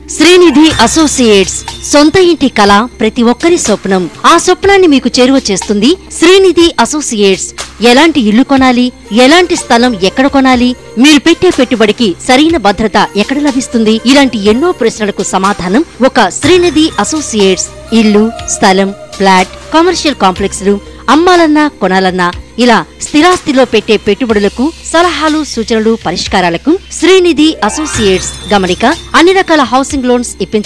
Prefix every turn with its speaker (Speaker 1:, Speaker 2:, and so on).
Speaker 1: Srinidhi associates సొంత ఇంటి కళ ప్రతి ఒక్కరి స్వప్నం ఆ స్వప్నాన్ని మీకు చేరువ చేస్తుంది శ్రీనిధి అసోసియేట్స్ ఎలాంటి ఇల్లు కొనాలి ఎలాంటి స్థలం ఎక్కడ కొనాలి మీరు పెట్టే పెట్టుబడికి సరైన భద్రత ఎక్కడ లభిస్తుంది ఇలాంటి ఎన్నో ప్రశ్నలకు సమాధానం ఒక శ్రీనిధి అసోసియేట్స్ ఇల్లు స్థలం ఫ్లాట్ కమర్షియల్ కాంప్లెక్స్లు అమ్మాలన్నా కొనాలన్నా ఇలా స్థిరాస్తిలో పెట్టే పెట్టుబడులకు సలహాలు సూచనలు పరిష్కారాలకు శ్రీనిధి అసోసియేట్స్ గమనిక అన్ని రకాల హౌసింగ్ లోన్స్ ఇప్పించ